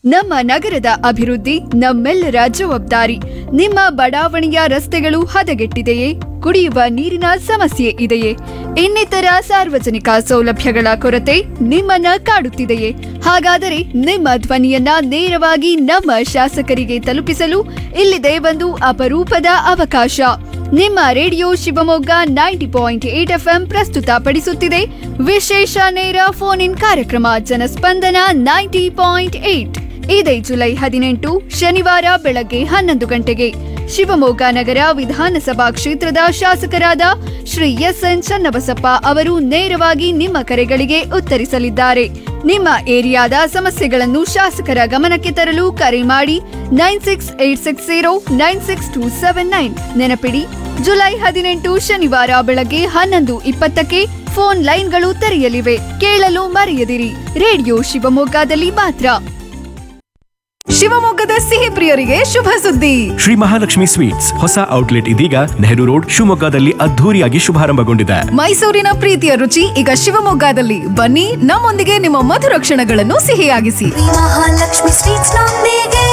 ನಮ್ಮ ನಗರದ ಅಭಿವೃದ್ಧಿ ನಮ್ಮೆಲ್ಲರ ಜವಾಬ್ದಾರಿ ನಿಮ್ಮ ಬಡಾವಣೆಯ ರಸ್ತೆಗಳು ಹದಗೆಟ್ಟಿದೆಯೇ ಕುಡಿಯುವ ನೀರಿನ ಸಮಸ್ಯೆ ಇದೆಯೇ ಇನ್ನಿತರ ಸಾರ್ವಜನಿಕ ಸೌಲಭ್ಯಗಳ ಕೊರತೆ ನಿಮ್ಮನ್ನ ಕಾಡುತ್ತಿದೆಯೇ ಹಾಗಾದರೆ ನಿಮ್ಮ ಧ್ವನಿಯನ್ನ ನೇರವಾಗಿ ನಮ್ಮ ಶಾಸಕರಿಗೆ ತಲುಪಿಸಲು ಇಲ್ಲಿದೆ ಒಂದು ಅಪರೂಪದ ಅವಕಾಶ ನಿಮ್ಮ radio Shivamogga ninety point eight FM ಪ್ರಸ್ತುತಪಡಿಸುತ್ತಿದೆ ವಿಶೇಷ ನೇರ ಫೋನ್ ಇನ್ ಕಾರ್ಯಕ್ರಮ ಜನಸ್ಪಂದನ ನೈಂಟಿ ಪಾಯಿಂಟ್ ಏಟ್ ಇದೇ ಜುಲೈ ಹದಿನೆಂಟು ಶನಿವಾರ ಬೆಳಗ್ಗೆ ಹನ್ನೊಂದು ಗಂಟೆಗೆ ಶಿವಮೊಗ್ಗ ನಗರ ವಿಧಾನಸಭಾ ಕ್ಷೇತ್ರದ ಶಾಸಕರಾದ ಶ್ರೀ ಎಸ್ ಎನ್ ಚನ್ನಬಸಪ್ಪ ಅವರು ನೇರವಾಗಿ ನಿಮ್ಮ ಕರೆಗಳಿಗೆ ಉತ್ತರಿಸಲಿದ್ದಾರೆ ನಿಮ್ಮ ಏರಿಯಾದ ಸಮಸ್ಯೆಗಳನ್ನು ಶಾಸಕರ ಗಮನಕ್ಕೆ ತರಲು ಕರೆ ಮಾಡಿ nine six eight six zero nine six two seven nine ನೆನಪಿಡಿ ಜುಲೈ ಹದಿನೆಂಟು ಶನಿವಾರ ಬೆಳಗ್ಗೆ ಹನ್ನೊಂದು ಇಪ್ಪತ್ತಕ್ಕೆ ಫೋನ್ ಲೈನ್ಗಳು ತೆರೆಯಲಿವೆ ಕೇಳಲು ಮರೆಯದಿರಿ ರೇಡಿಯೋ ಶಿವಮೊಗ್ಗದಲ್ಲಿ ಮಾತ್ರ ಶಿವಮೊಗ್ಗದ ಸಿಹಿ ಪ್ರಿಯರಿಗೆ ಶುಭ ಸುದ್ದಿ ಶ್ರೀ ಮಹಾಲಕ್ಷ್ಮಿ ಸ್ವೀಟ್ಸ್ ಹೊಸ ಔಟ್ಲೆಟ್ ಇದೀಗ ನೆಹರು ರೋಡ್ ಶಿವಮೊಗ್ಗದಲ್ಲಿ ಅದ್ಧೂರಿಯಾಗಿ ಶುಭಾರಂಭಗೊಂಡಿದೆ ಮೈಸೂರಿನ ಪ್ರೀತಿಯ ರುಚಿ ಈಗ ಶಿವಮೊಗ್ಗದಲ್ಲಿ ಬನ್ನಿ ನಮ್ಮೊಂದಿಗೆ ನಿಮ್ಮ ಮಧುರ ಕ್ಷಣಗಳನ್ನು ಸಿಹಿಯಾಗಿಸಿ ಮಹಾಲಕ್ಷ್ಮಿ ಸ್ವೀಟ್ಸ್ ನೊಂದಿಗೆ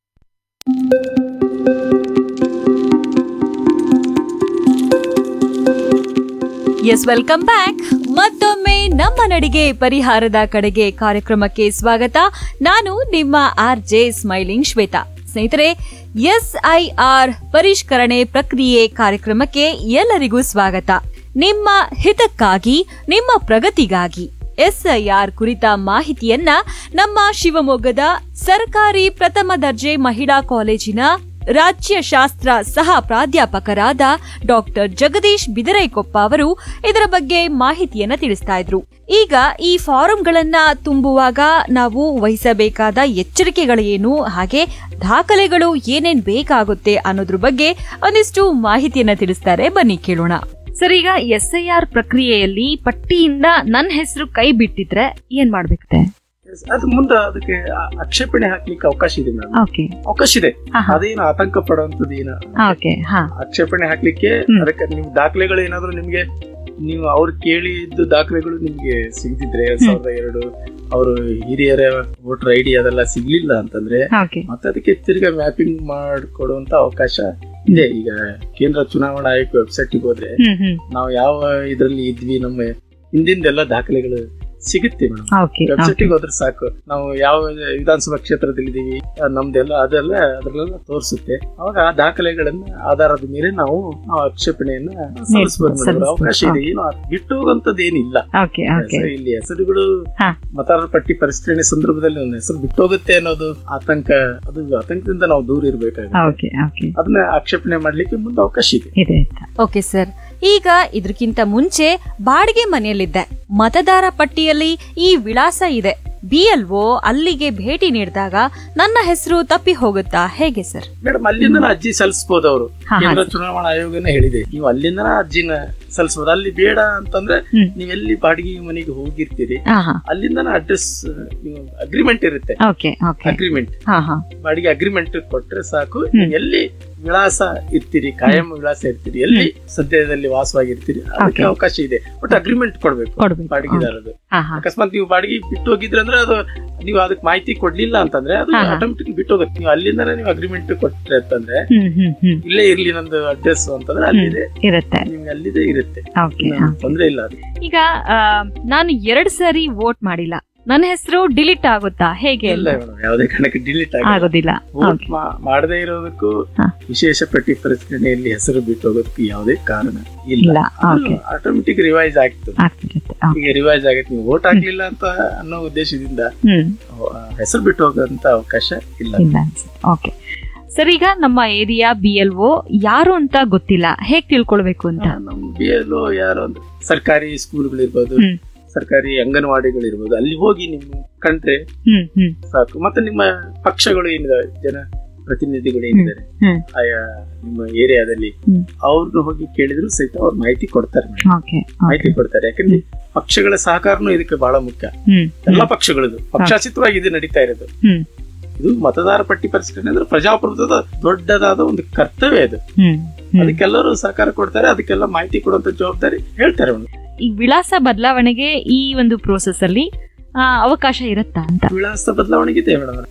ಎಸ್ ವೆಲ್ಕಮ್ ಬ್ಯಾಕ್ ಮತ್ತೊಮ್ಮೆ ನಮ್ಮ ನಡಿಗೆ ಪರಿಹಾರದ ಕಡೆಗೆ ಕಾರ್ಯಕ್ರಮಕ್ಕೆ ಸ್ವಾಗತ ನಾನು ನಿಮ್ಮ ಆರ್ ಜೆ ಸ್ಮೈಲಿಂಗ್ ಶ್ವೇತಾ ಸ್ನೇಹಿತರೆ ಎಸ್ ಐ ಆರ್ ಪರಿಷ್ಕರಣೆ ಪ್ರಕ್ರಿಯೆ ಕಾರ್ಯಕ್ರಮಕ್ಕೆ ಎಲ್ಲರಿಗೂ ಸ್ವಾಗತ ನಿಮ್ಮ ಹಿತಕ್ಕಾಗಿ ನಿಮ್ಮ ಪ್ರಗತಿಗಾಗಿ ಎಸ್ಐಆರ್ ಕುರಿತ ಮಾಹಿತಿಯನ್ನ ನಮ್ಮ ಶಿವಮೊಗ್ಗದ ಸರ್ಕಾರಿ ಪ್ರಥಮ ದರ್ಜೆ ಮಹಿಳಾ ಕಾಲೇಜಿನ ರಾಜ್ಯಶಾಸ್ತ್ರ ಸಹ ಪ್ರಾಧ್ಯಾಪಕರಾದ ಡಾಕ್ಟರ್ ಜಗದೀಶ್ ಬಿದರೈಕೊಪ್ಪ ಅವರು ಇದರ ಬಗ್ಗೆ ಮಾಹಿತಿಯನ್ನ ತಿಳಿಸ್ತಾ ಇದ್ರು ಈಗ ಈ ಫಾರಂಗಳನ್ನ ತುಂಬುವಾಗ ನಾವು ವಹಿಸಬೇಕಾದ ಎಚ್ಚರಿಕೆಗಳೇನು ಹಾಗೆ ದಾಖಲೆಗಳು ಏನೇನ್ ಬೇಕಾಗುತ್ತೆ ಅನ್ನೋದ್ರ ಬಗ್ಗೆ ಒಂದಿಷ್ಟು ಮಾಹಿತಿಯನ್ನ ತಿಳಿಸ್ತಾರೆ ಬನ್ನಿ ಕೇಳೋಣ ಸರ್ ಈಗ ಎಸ್ ಐ ಆರ್ ಪ್ರಕ್ರಿಯೆಯಲ್ಲಿ ಪಟ್ಟಿಯಿಂದ ನನ್ನ ಹೆಸರು ಕೈ ಬಿಟ್ಟಿದ್ರೆ ಏನ್ ಮಾಡ್ಬೇಕತ್ತೆ ಅದು ಮುಂದೆ ಅದಕ್ಕೆ ಆ- ಆಕ್ಷೇಪಣೆ ಹಾಕ್ಲಿಕ್ಕೆ ಅವಕಾಶ ಇದೆ ಮೇಡಮ್ ಓಕೆ ಅವಕಾಶ ಇದೆ ಹಾ, ಹಾ. ಅದೇನು ಆತಂಕ ಪಡುವಂತದ್ದು ಏನು ಓಕೆ ಹಾ ಆಕ್ಷೇಪಣೆ ಹಾಕ್ಲಿಕ್ಕೆ ಹ್ಮ್. ಅದಕ್ಕೆ ನಿಮ್ ದಾಖಲೆಗಳು ಏನಾದ್ರು ನಿಮ್ಗೆ ನೀವು ಅವ್ರು ಕೇಳಿದ್ದು ದಾಖಲೆಗಳು ನಿಮ್ಗೆ ಸಿಗದಿದ್ರೆ ಎರಡ್ ಸಾವಿರದ ಎರಡು ಅವರು ಹಿರಿಯರ ವೋಟರ್ ಐ ಡಿ ಅದೆಲ್ಲ ಸಿಗ್ಲಿಲ್ಲ ಅಂತಂದ್ರೆ ಓಕೆ ಮತ್ತೆ ಅದಕ್ಕೆ ತಿರ್ಗಾ ಮ್ಯಾಪಿಂಗ್ ಮಾಡಿಕೊಡುವಂತ ಅವಕಾಶ ಇದೆ ಈಗ ಕೇಂದ್ರ ಚುನಾವಣಾ ಆಯೋಗ ವೆಬ್ಸೈಟ್ ಹೋದ್ರೆ ಹ್ಮ್ ಹ್ಮ್ ನಾವು ಯಾವ ಇದ್ರಲ್ಲಿ ಇದ್ವಿ ನಮ್ಮ ಹಿಂದಿಂದೆಲ್ಲ ದಾಖಲೆಗಳು ಸಿಗುತ್ತೆ ಮೇಡಮ್ ಓಕೆ ವೆಬ್ಸೈಟ್ ಹೋದ್ರೆ ಸಾಕು ನಾವು ಯಾವ ವಿಧಾನಸಭಾ ಕ್ಷೇತ್ರದಲ್ಲಿ ಇದೀವಿ ಆ, ನಮ್ದೆಲ್ಲ ಅದೆಲ್ಲ ಅದ್ರಲ್ಲೆಲ್ಲ ತೋರಿಸುತ್ತೆ ಅವಾಗ ಆ ದಾಖಲೆಗಳನ್ನ ಆಧಾರದ ಮೇಲೆ ನಾವು ಆ ಆಕ್ಷೇಪಣೆಯನ್ನ ಸಲ್ಲಿಸಬಹುದು ಸಲ್ಲಿಸ್ಬೋದು. ಅವಕಾಶ ಇದೆ ಏನು ಅದ್ ಬಿಟ್ಟು ಹೋಗಂತದ್ದು ಏನಿಲ್ಲ ಓಕೆ ಓಕೆ ಹೆಸರು- ಇಲ್ಲಿ ಹೆಸರುಗಳು ಹಾ. ಮತದಾರರ ಪಟ್ಟಿ ಪರಿಷ್ಕರಣೆ ಸಂದರ್ಭದಲ್ಲಿ ಒಂದು ಹೆಸರು ಬಿಟ್ಟು ಹೋಗುತ್ತೆ ಅನ್ನೋದು ಆತಂಕ ಅದು ಆತಂಕದಿಂದ ನಾವು ದೂರ ಇರ್ಬೇಕಾಗುತ್ತೆ ಓಕೆ ಓಕೆ ಅದನ್ನ ಆಕ್ಷೇಪಣೆ ಮಾಡ್ಲಿಕ್ಕೆ ಮುಂದೆ ಅವಕಾಶ ಇದೆ ಇದೆ ಓಕೆ ಸರ್ ಈಗ ಇದಕ್ಕಿಂತ ಮುಂಚೆ ಬಾಡಿಗೆ ಮನೆಯಲ್ಲಿದ್ದೆ ಮತದಾರ ಪಟ್ಟಿಯಲ್ಲಿ ಈ ವಿಳಾಸ ಇದೆ ಬಿ ಎಲ್ ಒ ಅಲ್ಲಿಗೆ ಭೇಟಿ ನೀಡಿದಾಗ ನನ್ನ ಹೆಸರು ತಪ್ಪಿ ಹೋಗುತ್ತಾ ಹೇಗೆ ಸರ್ ಮೇಡಮ್ ಅಲ್ಲಿಂದ ಅರ್ಜಿ ಸಲ್ಲಿಸಬಹುದು ಅವರು ಹಾ, ಹಾ. ಕೇಂದ್ರ ಚುನಾವಣಾ ಆಯೋಗನೇ ಹೇಳಿದೆ ನೀವು ಅಲ್ಲಿಂದ ಅರ್ಜಿನ ಸಲ್ಲಿಸಬಹುದು ಅಲ್ಲಿ ಬೇಡ ಅಂತಂದ್ರೆ ಹ್ಮ್. ನೀವು ಎಲ್ಲಿ ಬಾಡಿಗೆ ಮನೆಗೆ ಹೋಗಿರ್ತೀರಿ ಹಾ ಹಾ ಅಲ್ಲಿಂದ ಅಡ್ರೆಸ್ ನೀವು ಅಗ್ರಿಮೆಂಟ್ ಇರುತ್ತೆ ಓಕೆ ಓಕೆ ಅಗ್ರಿಮೆಂಟ್ ಹಾ ಹಾ ಬಾಡಿಗೆ ಅಗ್ರಿಮೆಂಟ್ ಕೊಟ್ರೆ ಸಾಕು ನೀವು ಎಲ್ಲಿ ವಿಳಾಸ ಇರ್ತೀರಿ ಕಾಯಂ ವಿಳಾಸ ಇರ್ತೀರಿ ಎಲ್ಲಿ ಸದ್ಯದಲ್ಲಿ ವಾಸವಾಗಿರ್ತೀರಿ ಅದಕ್ಕೆ Okay. ಅವಕಾಶ ಇದೆ ಬಟ್ ಅಗ್ರಿಮೆಂಟ್ ಕೊಡ್ಬೇಕು ಕೊಡ್ಬೇಕು. ಬಾಡಿಗೆದಾರದು ಹಾ ಹಾ ಅಕಸ್ಮಾತ್ ನೀವು ಬಾಡಿಗೆ ಬಿಟ್ಟು ಹೋಗಿದ್ರೆ ಅಂದ್ರೆ ಅದು ನೀವು ಅದಕ್ಕೆ ಮಾಹಿತಿ ಕೊಡ್ಲಿಲ್ಲ ಅಂತಂದ್ರೆ ಅದು ಹಾ, ಹಾ. ಆಟೋಮೆಟಿಕ್ ಬಿಟ್ಟು ಹೋಗುತ್ತೆ ನೀವು ಅಲ್ಲಿಂದನೇ ನೀವು ಅಗ್ರಿಮೆಂಟ್ ಕೊಟ್ರೆ ಅಂತಂದ್ರೆ ಹ್ಮ್ ಹ್ಮ್ ಹ್ಮ್ ಇಲ್ಲೇ ಇರ್ಲಿ ನಂದು ಅಡ್ರೆಸ್ ಅಂತಂದ್ರೆ ಅಲ್ಲಿದೆ ಇರುತ್ತೆ ನಿಮ್ಗೆ ಅಲ್ಲಿದೆ ಇರುತ್ತೆ ಓಕೆ ಏನು ತೊಂದ್ರೆ ಇಲ್ಲ ಅದು ಈಗ ಆ, ನಾನು ಎರಡ್ ಸಾರಿ ವೋಟ್ ಮಾಡಿಲ್ಲ ನನ್ನ ಹೆಸರು ಡಿಲೀಟ್ ಆಗುತ್ತಾ ಹೇಗೆ ಇಲ್ಲ ಮೇಡಮ್ ಯಾವುದೇ ಕಾರಣಕ್ಕೆ ಡಿಲೀಟ್ ಆಗಿ ಆಗೋದಿಲ್ಲ ವೋಟ್ ಮಾಡದೇ ಇರೋದಕ್ಕೂ ಹಾ. ವಿಶೇಷ ಪಟ್ಟಿ ಪರಿಷ್ಕರಣೆಯಲ್ಲಿ ಹೆಸರು ಬಿಟ್ಟು ಹೋಗೋದಕ್ಕೆ ಯಾವುದೇ ಕಾರಣ ಇಲ್ಲ ಇಲ್ಲ ಓಕೆ ಆಟೋಮೆಟಿಕ್ ರಿವೈಸ್ ಆಗ್ತದೆ ಆಗ್ತಿರುತ್ತೆ ಈಗ ರಿವೈಸ್ ಆಗತ್ತೆ ನೀವು ವೋಟ್ ಆಗ್ಲಿಲ್ಲ ಅಂತ ಅನ್ನೋ ಉದ್ದೇಶದಿಂದ ಹ್ಮ್ ಆ, ಹೆಸರು ಬಿಟ್ಟು ಹೋಗೋಂತ ಅವಕಾಶ ಇಲ್ಲ ಇಲ್ಲ ಅನ್ಸುತ್ತೆ ಓಕೆ ಸರ್ ಈಗ ನಮ್ಮ ಏರಿಯಾ ಬಿ ಎಲ್ ಒ ಯಾರು ಅಂತ ಗೊತ್ತಿಲ್ಲ ಹೇಗ್ ತಿಳ್ಕೊಳ್ಬೇಕು ಅಂತ ಆ, ನಮ್ ಬಿ ಎಲ್ ಯಾರು ಅಂದ್ರೆ ಸರ್ಕಾರಿ ಸ್ಕೂಲ್ಗಳಿರ್ಬೋದು ಹ್ಮ್. ಸರ್ಕಾರಿ ಅಂಗನವಾಡಿಗಳಿರ್ಬೋದು ಅಲ್ಲಿ ಹೋಗಿ ನೀವು ಕಂಡ್ರೆ ಹ್ಮ್ ಹ್ಮ್ ಸಾಕು ಮತ್ತೆ ನಿಮ್ಮ ಪಕ್ಷಗಳು ಏನಿದಾವೆ ಜನ ಪ್ರತಿನಿಧಿಗಳು ಏನಿದ್ದಾರೆ ಹ್ಮ್. ಆಯಾ ನಿಮ್ಮ ಏರಿಯಾದಲ್ಲಿ ಹ್ಮ್. ಅವ್ರನ್ನ ಹೋಗಿ ಕೇಳಿದ್ರು ಸಹಿತ ಅವ್ರು ಮಾಹಿತಿ ಕೊಡ್ತಾರೆ madam. ಓಕೆ ಮಾಹಿತಿ ಕೊಡ್ತಾರೆ ಯಾಕಂದ್ರೆ ಪಕ್ಷಗಳ ಸಹಕಾರನೂ ಇದಕ್ಕೆ ಬಹಳ ಮುಖ್ಯ ಹ್ಮ್ ಎಲ್ಲಾ ಪಕ್ಷಗಳದು ಪಕ್ಷಾಚಿತವಾಗಿ ಇದು ನಡೀತಾ ಇರೋದು ಹ್ಮ್ ಇದು ಮತದಾರ ಪಟ್ಟಿ ಪರಿಷ್ಕರಣೆ ಅಂದ್ರೆ ಪ್ರಜಾಪ್ರಭುತ್ವದ ದೊಡ್ಡದಾದ ಒಂದು ಕರ್ತವ್ಯ ಇದು ಹ್ಮ್ ಹ್ಮ್. ಅದಕ್ಕೆಲ್ಲರೂ ಸಹಕಾರ ಕೊಡ್ತಾರೆ ಅದಕ್ಕೆಲ್ಲ ಮಾಹಿತಿ ಕೊಡುವಂತ ಜವಾಬ್ದಾರಿ ಹೇಳ್ತಾರೆ ಅವ್ನು ಈ ವಿಳಾಸ ಬದಲಾವಣೆಗೆ ಈ ಒಂದು ಪ್ರೋಸೆಸ್ ಅಲ್ಲಿ ಆ, ಅವಕಾಶ ಇರುತ್ತಾ ಅಂತ ವಿಳಾಸ ಬದಲಾವಣೆಗೆ ಇದೆ ಮೇಡಮ್